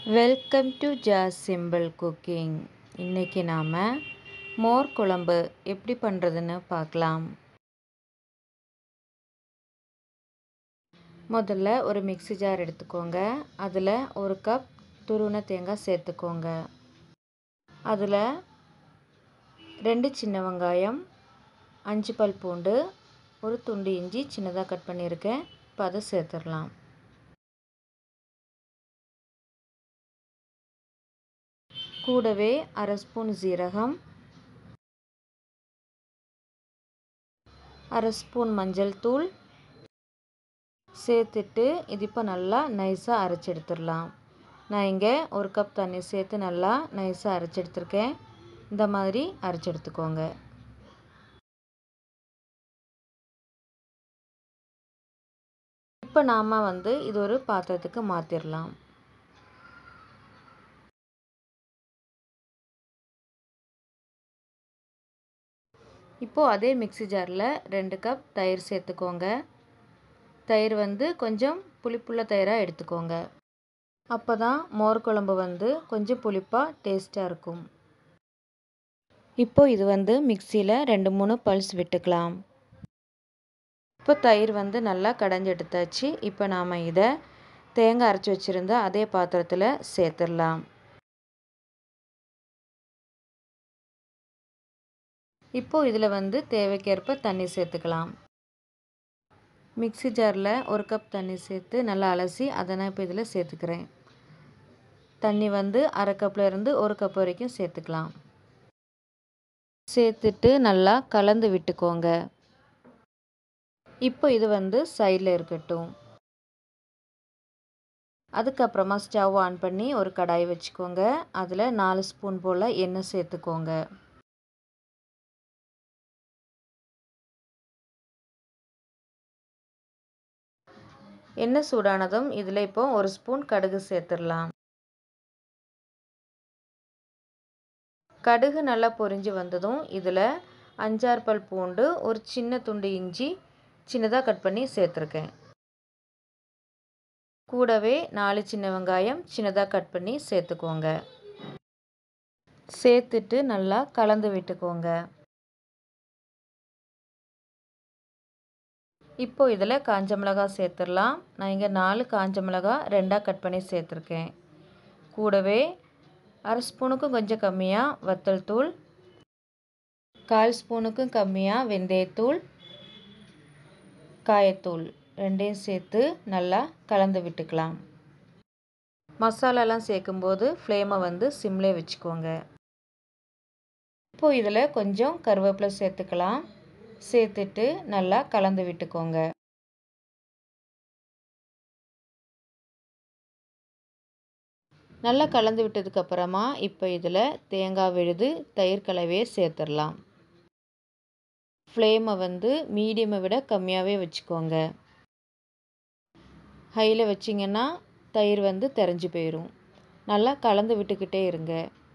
welcome to Jas simple cooking இன்றைக்கி நாம் மோர் குழம்பு எப்படி பண்ணுறதுன்னு பார்க்கலாம் முதல்ல ஒரு மிக்ஸி ஜார் எடுத்துக்கோங்க அதில் ஒரு கப் துருவின தேங்காய் சேர்த்துக்கோங்க அதில் ரெண்டு சின்ன வெங்காயம் அஞ்சு பல் பூண்டு ஒரு துண்டு இஞ்சி சின்னதாக கட் பண்ணியிருக்கேன் இப்போ அதை சேர்த்துடலாம் கூடவே அரை ஸ்பூன் ஜீரகம் அரை ஸ்பூன் மஞ்சள் தூள் சேர்த்துட்டு இது இப்போ நல்லா நைஸாக அரைச்சி எடுத்துடலாம் நான் இங்கே ஒரு கப் தண்ணி சேர்த்து நல்லா நைஸாக அரைச்சி எடுத்துருக்கேன் இந்த மாதிரி அரைச்சி எடுத்துக்கோங்க இப்போ நாம் வந்து இது ஒரு பாத்திரத்துக்கு மாற்றிடலாம் இப்போது அதே மிக்ஸி ஜாரில் ரெண்டு கப் தயிர் சேர்த்துக்கோங்க தயிர் வந்து கொஞ்சம் புளிப்புள்ள தயிராக எடுத்துக்கோங்க அப்போ தான் மோர் குழம்பு வந்து கொஞ்சம் புளிப்பாக டேஸ்ட்டாக இருக்கும் இப்போ இது வந்து மிக்சியில் ரெண்டு மூணு பல்ஸ் விட்டுக்கலாம் இப்போ தயிர் வந்து நல்லா கடைஞ்சி எடுத்தாச்சு இப்போ நாம் இதை தேங்காய் அரைச்சி வச்சுருந்த அதே பாத்திரத்தில் சேர்த்துடலாம் இப்போது இதில் வந்து தேவைக்கேற்ப தண்ணி சேர்த்துக்கலாம் மிக்ஸி ஜாரில் ஒரு கப் தண்ணி சேர்த்து நல்லா அலசி அதை நான் இப்போ இதில் சேர்த்துக்கிறேன் தண்ணி வந்து அரை கப்பில் இருந்து ஒரு கப் வரைக்கும் சேர்த்துக்கலாம் சேர்த்துட்டு நல்லா கலந்து விட்டுக்கோங்க இப்போ இது வந்து சைடில் இருக்கட்டும் அதுக்கப்புறமா ஸ்டவ் ஆன் பண்ணி ஒரு கடாய் வச்சுக்கோங்க அதில் நாலு ஸ்பூன் போல் எண்ணெய் சேர்த்துக்கோங்க எண்ணெய் சூடானதும் இதில் இப்போ ஒரு ஸ்பூன் கடுகு சேர்த்துடலாம் கடுகு நல்லா பொரிஞ்சு வந்ததும் இதில் அஞ்சாறு பல் பூண்டு ஒரு சின்ன துண்டு இஞ்சி சின்னதாக கட் பண்ணி சேர்த்துருக்கேன் கூடவே நாலு சின்ன வெங்காயம் சின்னதாக கட் பண்ணி சேர்த்துக்கோங்க சேர்த்துட்டு நல்லா கலந்து விட்டுக்கோங்க இப்போ இதில் காஞ்ச மிளகா சேர்த்துடலாம் நான் இங்கே நாலு காஞ்ச மிளகா ரெண்டாக கட் பண்ணி சேர்த்துருக்கேன் கூடவே அரை ஸ்பூனுக்கும் கொஞ்சம் கம்மியாக வத்தல் தூள் கால் ஸ்பூனுக்கும் கம்மியாக வெந்தயத்தூள் காயத்தூள் ரெண்டையும் சேர்த்து நல்லா கலந்து விட்டுக்கலாம் மசாலாலாம் சேர்க்கும்போது ஃப்ளேமை வந்து சிம்லே வச்சுக்கோங்க இப்போது இதில் கொஞ்சம் கருவேப்பிலை சேர்த்துக்கலாம் சேர்த்துட்டு நல்லா கலந்து விட்டுக்கோங்க நல்லா கலந்து விட்டதுக்கப்புறமா இப்போ இதில் தேங்காய் விழுது தயிர் கலவையை சேர்த்துடலாம் ஃப்ளேமை வந்து மீடியமை விட கம்மியாகவே வச்சுக்கோங்க ஹையில் வச்சிங்கன்னா தயிர் வந்து தெரிஞ்சு போயிடும் நல்லா கலந்து விட்டுக்கிட்டே இருங்க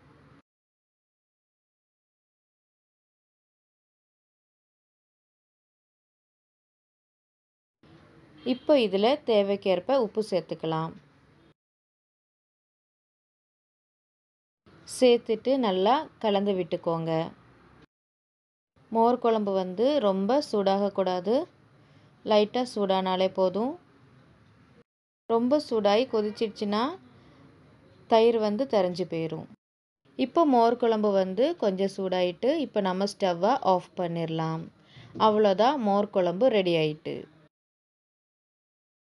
இப்போ இதில் தேவைக்கேற்ப உப்பு சேர்த்துக்கலாம் சேர்த்துட்டு நல்லா கலந்து விட்டுக்கோங்க மோர் குழம்பு வந்து ரொம்ப சூடாகக்கூடாது லைட்டாக சூடானாலே போதும் ரொம்ப சூடாகி கொதிச்சிடுச்சுன்னா தயிர் வந்து தெரிஞ்சு போயிடும் இப்போ மோர் குழம்பு வந்து கொஞ்சம் சூடாயிட்டு இப்போ நம்ம ஸ்டவ்வை ஆஃப் பண்ணிடலாம் அவ்வளோதான் மோர் குழம்பு ரெடி ஆயிட்டு